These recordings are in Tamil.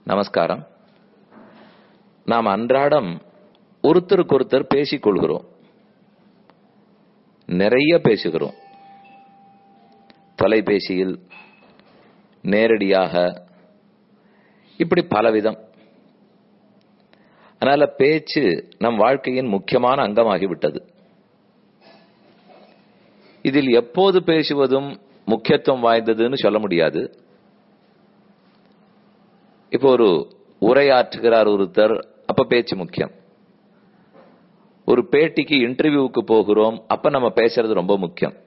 நமஸ்காரம் நாம் அன்றாடம் ஒருத்தருக்கொருத்தர் பேசிக் கொள்கிறோம் நிறைய பேசுகிறோம் தொலைபேசியில் நேரடியாக இப்படி பலவிதம் அதனால பேச்சு நம் வாழ்க்கையின் முக்கியமான அங்கமாகிவிட்டது இதில் எப்போது பேசுவதும் முக்கியத்துவம் வாய்ந்ததுன்னு சொல்ல முடியாது இப்போ ஒரு உரையாற்றுகிறார் ஒருத்தர் அப்ப பேச்சு முக்கியம் ஒரு பேட்டிக்கு இன்டர்வியூவுக்கு போகிறோம் அப்ப நம்ம பேசுறது ரொம்ப முக்கியம்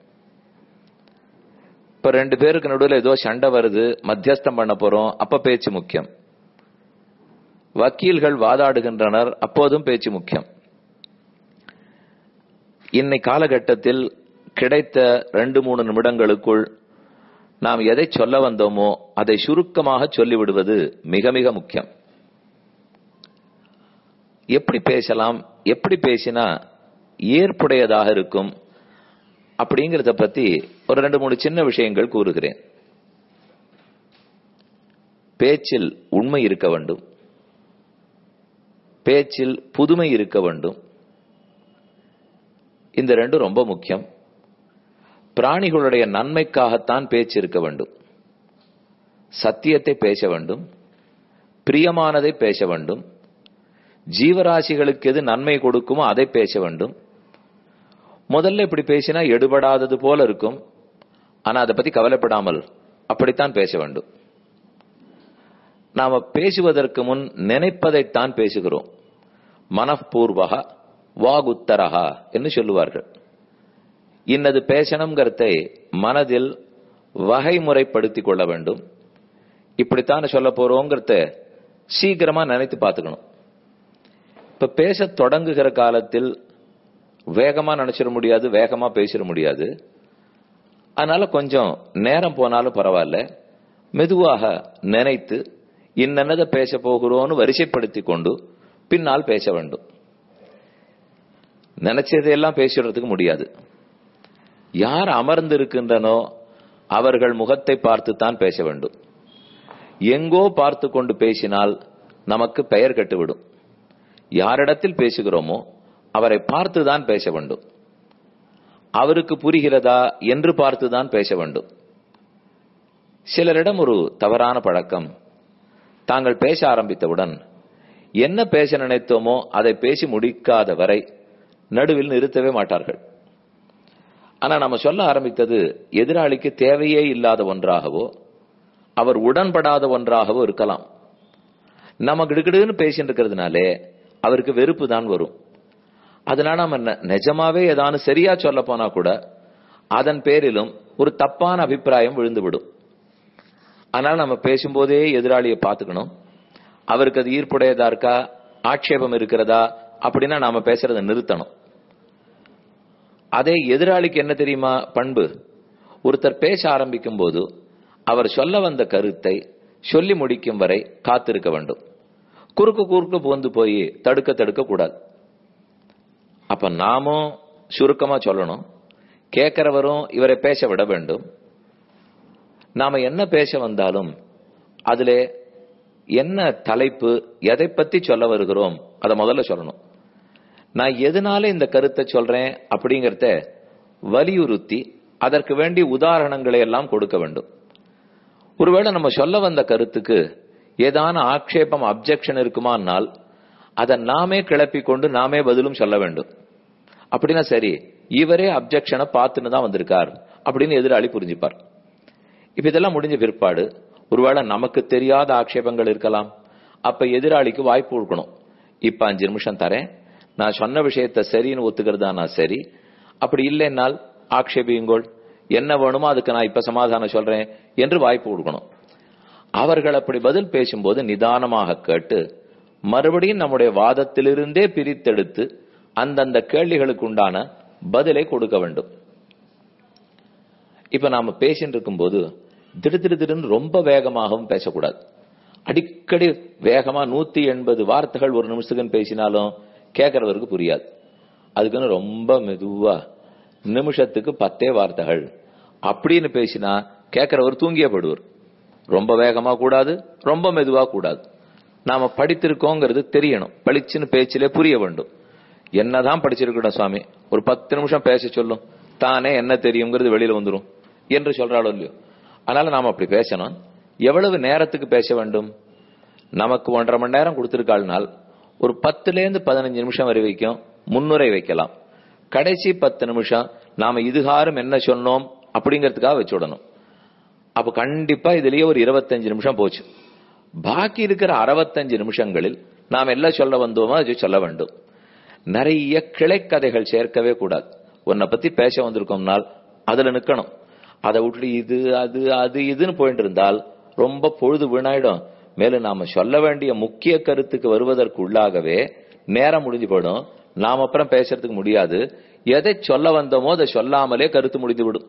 இப்ப ரெண்டு பேருக்கு நடுவில் ஏதோ சண்டை வருது மத்தியஸ்தம் பண்ண போறோம் அப்ப பேச்சு முக்கியம் வக்கீல்கள் வாதாடுகின்றனர் அப்போதும் பேச்சு முக்கியம் இன்னை காலகட்டத்தில் கிடைத்த ரெண்டு மூணு நிமிடங்களுக்குள் நாம் எதை சொல்ல வந்தோமோ அதை சுருக்கமாக சொல்லிவிடுவது மிக மிக முக்கியம் எப்படி பேசலாம் எப்படி பேசினா ஏற்புடையதாக இருக்கும் அப்படிங்கறத பத்தி ஒரு ரெண்டு மூணு சின்ன விஷயங்கள் கூறுகிறேன் பேச்சில் உண்மை இருக்க வேண்டும் பேச்சில் புதுமை இருக்க வேண்டும் இந்த ரெண்டும் ரொம்ப முக்கியம் பிராணிகளுடைய நன்மைக்காகத்தான் பேச்சு இருக்க வேண்டும் சத்தியத்தை பேச வேண்டும் பிரியமானதை பேச வேண்டும் ஜீவராசிகளுக்கு எது நன்மை கொடுக்குமோ அதை பேச வேண்டும் முதல்ல இப்படி பேசினா எடுபடாதது போல இருக்கும் ஆனா அதை பத்தி கவலைப்படாமல் அப்படித்தான் பேச வேண்டும் நாம பேசுவதற்கு முன் நினைப்பதைத்தான் பேசுகிறோம் மனப்பூர்வக வாகுத்தரகா என்று சொல்லுவார்கள் இன்னது பேசணுங்கிறதை மனதில் வகைமுறைப்படுத்திக் கொள்ள வேண்டும் இப்படித்தான் சொல்ல போறோங்கிறத சீக்கிரமா நினைத்து பார்த்துக்கணும் இப்ப பேச தொடங்குகிற காலத்தில் வேகமா நினைச்சிட முடியாது வேகமா பேசிட முடியாது அதனால கொஞ்சம் நேரம் போனாலும் பரவாயில்ல மெதுவாக நினைத்து இன்னதை பேச போகிறோம்னு வரிசைப்படுத்தி கொண்டு பின்னால் பேச வேண்டும் நினைச்சதையெல்லாம் பேசுறதுக்கு முடியாது யார் அமர்ந்து இருக்கின்றனோ அவர்கள் முகத்தை பார்த்து தான் பேச வேண்டும் எங்கோ பார்த்து கொண்டு பேசினால் நமக்கு பெயர் கட்டுவிடும் யாரிடத்தில் பேசுகிறோமோ அவரை பார்த்துதான் பேச வேண்டும் அவருக்கு புரிகிறதா என்று பார்த்துதான் பேச வேண்டும் சிலரிடம் ஒரு தவறான பழக்கம் தாங்கள் பேச ஆரம்பித்தவுடன் என்ன பேச நினைத்தோமோ அதை பேசி முடிக்காத வரை நடுவில் நிறுத்தவே மாட்டார்கள் ஆனா நம்ம சொல்ல ஆரம்பித்தது எதிராளிக்கு தேவையே இல்லாத ஒன்றாகவோ அவர் உடன்படாத ஒன்றாகவோ இருக்கலாம் நம்ம கிடுகிடுன்னு பேசிட்டு இருக்கிறதுனாலே அவருக்கு வெறுப்பு தான் வரும் அதனால நம்ம நிஜமாவே ஏதானு சரியா சொல்ல போனா கூட அதன் பேரிலும் ஒரு தப்பான அபிப்பிராயம் விழுந்துவிடும் அதனால நம்ம பேசும்போதே எதிராளியை பார்த்துக்கணும் அவருக்கு அது ஈர்ப்புடையதா இருக்கா ஆட்சேபம் இருக்கிறதா அப்படின்னா நாம பேசுறதை நிறுத்தணும் அதே எதிராளிக்கு என்ன தெரியுமா பண்பு ஒருத்தர் பேச ஆரம்பிக்கும் போது அவர் சொல்ல வந்த கருத்தை சொல்லி முடிக்கும் வரை காத்திருக்க வேண்டும் குறுக்கு குறுக்கு போந்து போய் தடுக்க தடுக்க கூடாது அப்ப நாமும் சுருக்கமா சொல்லணும் கேட்கிறவரும் இவரை பேச விட வேண்டும் நாம என்ன பேச வந்தாலும் அதுல என்ன தலைப்பு எதை பத்தி சொல்ல வருகிறோம் அதை முதல்ல சொல்லணும் நான் எதனால இந்த கருத்தை சொல்றேன் அப்படிங்கறத வலியுறுத்தி அதற்கு வேண்டிய உதாரணங்களை எல்லாம் கொடுக்க வேண்டும் ஒருவேளை நம்ம சொல்ல வந்த கருத்துக்கு ஏதான ஆக்ஷேபம் அப்செக்ஷன் இருக்குமானால் அதை நாமே கிளப்பி கொண்டு நாமே பதிலும் சொல்ல வேண்டும் அப்படின்னா சரி இவரே அப்செக்ஷனை பார்த்துன்னு தான் வந்திருக்கார் அப்படின்னு எதிராளி புரிஞ்சுப்பார் இப்ப இதெல்லாம் முடிஞ்ச பிற்பாடு ஒருவேளை நமக்கு தெரியாத ஆக்ஷேபங்கள் இருக்கலாம் அப்ப எதிராளிக்கு வாய்ப்பு கொடுக்கணும் இப்ப அஞ்சு நிமிஷம் தரேன் நான் சொன்ன விஷயத்த சரின்னு ஒத்துக்கிறதா நான் சரி அப்படி இல்லைன்னால் ஆக்ஷேபியுங்கோள் என்ன வேணுமோ அதுக்கு நான் இப்ப சமாதானம் சொல்றேன் என்று வாய்ப்பு கொடுக்கணும் அவர்கள் அப்படி பதில் பேசும்போது நிதானமாக கேட்டு மறுபடியும் நம்முடைய வாதத்திலிருந்தே பிரித்தெடுத்து அந்தந்த கேள்விகளுக்கு உண்டான பதிலை கொடுக்க வேண்டும் இப்ப நாம பேசிட்டு இருக்கும் போது திடு திடு திடுன்னு ரொம்ப வேகமாகவும் பேசக்கூடாது அடிக்கடி வேகமா நூத்தி எண்பது வார்த்தைகள் ஒரு நிமிஷத்துக்கு பேசினாலும் கேட்கறவருக்கு புரியாது அதுக்குன்னு ரொம்ப மெதுவா நிமிஷத்துக்கு பத்தே வார்த்தைகள் அப்படின்னு பேசினா கேட்கிறவர் தூங்கிய படுவார் ரொம்ப வேகமா கூடாது ரொம்ப மெதுவா கூடாது நாம படித்திருக்கோங்கிறது தெரியணும் பளிச்சுன்னு பேச்சிலே புரிய வேண்டும் என்னதான் படிச்சிருக்கணும் சுவாமி ஒரு பத்து நிமிஷம் பேச சொல்லும் தானே என்ன தெரியுங்கிறது வெளியில வந்துரும் என்று சொல்றாளோ இல்லையோ அதனால நாம அப்படி பேசணும் எவ்வளவு நேரத்துக்கு பேச வேண்டும் நமக்கு ஒன்றரை மணி நேரம் கொடுத்திருக்காள்னால் ஒரு பத்துல இருந்து பதினஞ்சு நிமிஷம் வரை வைக்கும் முன்னுரை வைக்கலாம் கடைசி பத்து நிமிஷம் நாம இதுகாரும் என்ன சொன்னோம் அப்படிங்கறதுக்காக வச்சுடணும் அப்ப கண்டிப்பா இதுலயே ஒரு இருபத்தஞ்சு நிமிஷம் போச்சு பாக்கி இருக்கிற அறுபத்தஞ்சு நிமிஷங்களில் நாம் எல்லாம் சொல்ல வந்தோமோ அது சொல்ல வேண்டும் நிறைய கிளைக்கதைகள் சேர்க்கவே கூடாது உன்னை பத்தி பேச வந்திருக்கோம்னால் அதுல நிக்கணும் அதை விட்டுட்டு இது அது அது இதுன்னு போயிட்டு இருந்தால் ரொம்ப பொழுது வீணாயிடும் மேலும் நாம சொல்ல வேண்டிய முக்கிய கருத்துக்கு வருவதற்கு உள்ளாகவே நேரம் முடிஞ்சு போயிடும் நாம் அப்புறம் பேசுறதுக்கு முடியாது எதை சொல்ல வந்தோமோ அதை சொல்லாமலே கருத்து முடிந்து விடும்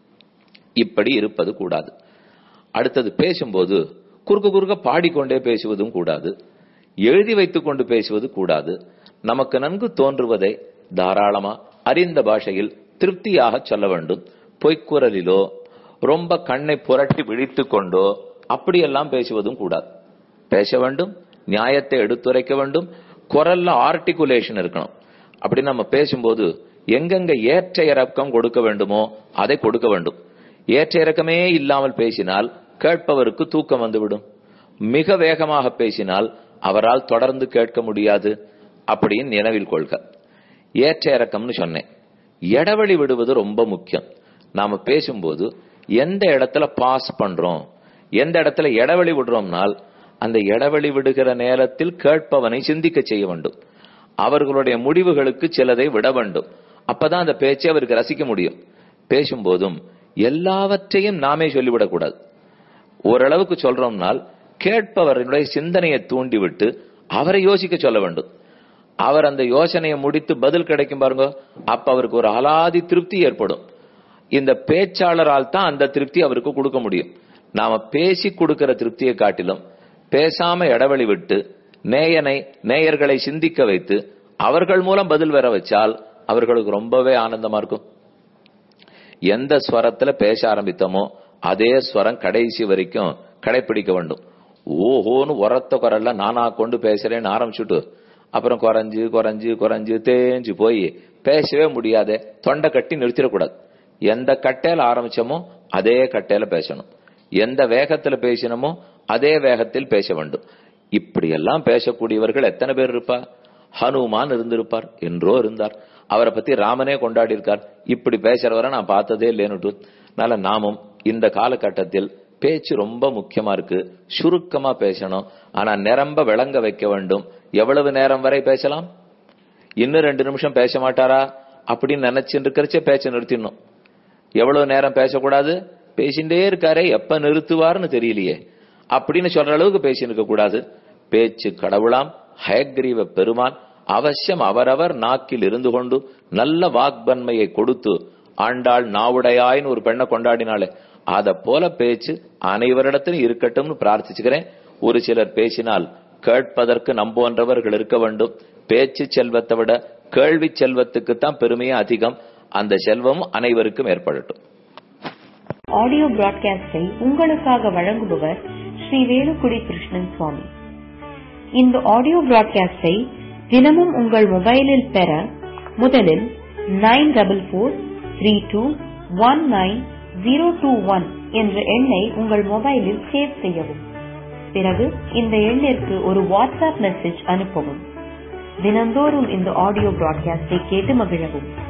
இப்படி இருப்பது கூடாது அடுத்தது பேசும்போது குறுக்க குறுக்க பாடிக்கொண்டே பேசுவதும் கூடாது எழுதி வைத்துக் கொண்டு பேசுவது கூடாது நமக்கு நன்கு தோன்றுவதை தாராளமா அறிந்த பாஷையில் திருப்தியாக சொல்ல வேண்டும் பொய்க்குரலிலோ ரொம்ப கண்ணை புரட்டி விழித்துக் கொண்டோ அப்படியெல்லாம் பேசுவதும் கூடாது பேச வேண்டும் நியாயத்தை எடுத்துரைக்க வேண்டும் குரல்ல ஆர்டிகுலேஷன் இருக்கணும் அப்படி நம்ம பேசும்போது எங்கெங்க ஏற்ற இறக்கம் கொடுக்க வேண்டுமோ அதை கொடுக்க வேண்டும் ஏற்ற இறக்கமே இல்லாமல் பேசினால் கேட்பவருக்கு தூக்கம் வந்துவிடும் மிக வேகமாக பேசினால் அவரால் தொடர்ந்து கேட்க முடியாது அப்படின்னு நினைவில் கொள்க ஏற்ற இறக்கம்னு சொன்னேன் இடவழி விடுவது ரொம்ப முக்கியம் நாம பேசும்போது எந்த இடத்துல பாஸ் பண்றோம் எந்த இடத்துல இடவழி விடுறோம்னால் அந்த இடவழி விடுகிற நேரத்தில் கேட்பவனை சிந்திக்க செய்ய வேண்டும் அவர்களுடைய முடிவுகளுக்கு சிலதை விட வேண்டும் அப்பதான் அந்த பேச்சை அவருக்கு ரசிக்க முடியும் பேசும்போதும் எல்லாவற்றையும் நாமே சொல்லிவிடக்கூடாது ஓரளவுக்கு சொல்றோம்னால் கேட்பவர்களுடைய சிந்தனையை தூண்டிவிட்டு அவரை யோசிக்க சொல்ல வேண்டும் அவர் அந்த யோசனையை முடித்து பதில் கிடைக்கும் பாருங்க அப்ப அவருக்கு ஒரு அலாதி திருப்தி ஏற்படும் இந்த பேச்சாளரால் தான் அந்த திருப்தி அவருக்கு கொடுக்க முடியும் நாம பேசி கொடுக்கிற திருப்தியை காட்டிலும் பேசாம இடவழி விட்டு நேயனை நேயர்களை சிந்திக்க வைத்து அவர்கள் மூலம் பதில் வர வச்சால் அவர்களுக்கு ரொம்பவே ஆனந்தமா இருக்கும் எந்த ஸ்வரத்துல பேச ஆரம்பித்தோமோ அதே ஸ்வரம் கடைசி வரைக்கும் கடைபிடிக்க வேண்டும் ஓஹோன்னு உரத்த குரல்ல நானா கொண்டு பேசுறேன்னு ஆரம்பிச்சுட்டு அப்புறம் குறைஞ்சு குறைஞ்சு குறைஞ்சு தேஞ்சு போய் பேசவே முடியாத தொண்டை கட்டி நிறுத்திடக்கூடாது எந்த கட்டையில ஆரம்பிச்சோமோ அதே கட்டையில பேசணும் எந்த வேகத்துல பேசினமோ அதே வேகத்தில் பேச வேண்டும் இப்படியெல்லாம் பேசக்கூடியவர்கள் எத்தனை பேர் இருப்பா ஹனுமான் இருந்திருப்பார் என்றோ இருந்தார் அவரை பத்தி ராமனே கொண்டாடி இருக்கார் இப்படி பேசுறவரை நான் பார்த்ததே இல்லைன்னு அதனால நாமும் இந்த காலகட்டத்தில் பேச்சு ரொம்ப முக்கியமா இருக்கு சுருக்கமா பேசணும் ஆனா நிரம்ப விளங்க வைக்க வேண்டும் எவ்வளவு நேரம் வரை பேசலாம் இன்னும் ரெண்டு நிமிஷம் பேச மாட்டாரா அப்படின்னு நினைச்சுட்டு இருக்கிறச்சே பேச்ச நிறுத்திடணும் எவ்வளவு நேரம் பேசக்கூடாது பேசிட்டே இருக்காரே எப்ப நிறுத்துவார்னு தெரியலையே அப்படின்னு சொல்ற அளவுக்கு பேசி இருக்க கூடாது பேச்சு கடவுளாம் ஹயக்ரீவ பெருமான் அவசியம் அவரவர் நாக்கில் இருந்து கொண்டு நல்ல வாக்பன்மையை கொடுத்து ஆண்டாள் நாவுடையாயின்னு ஒரு பெண்ணை கொண்டாடினாலே அத போல பேச்சு அனைவரிடத்திலும் இருக்கட்டும்னு பிரார்த்திச்சுக்கிறேன் ஒரு சிலர் பேசினால் கேட்பதற்கு நம்போன்றவர்கள் இருக்க வேண்டும் பேச்சு செல்வத்தை விட கேள்வி செல்வத்துக்கு தான் பெருமையே அதிகம் அந்த செல்வம் அனைவருக்கும் ஏற்படட்டும் ஆடியோ பிராட்காஸ்டை உங்களுக்காக வழங்குபவர் ஸ்ரீ வேலுக்குடி கிருஷ்ணன் சுவாமி இந்த ஆடியோ பிராட்காஸ்டை தினமும் உங்கள் மொபைலில் பெற முதலில் nine double four three two one nine zero two one என்ற எண்ணை உங்கள் மொபைலில் சேவ் செய்யவும் பிறகு இந்த எண்ணிற்கு ஒரு வாட்ஸ்அப் மெசேஜ் அனுப்பவும் தினந்தோறும் இந்த ஆடியோ பிராட்காஸ்டை கேட்டு மகிழவும்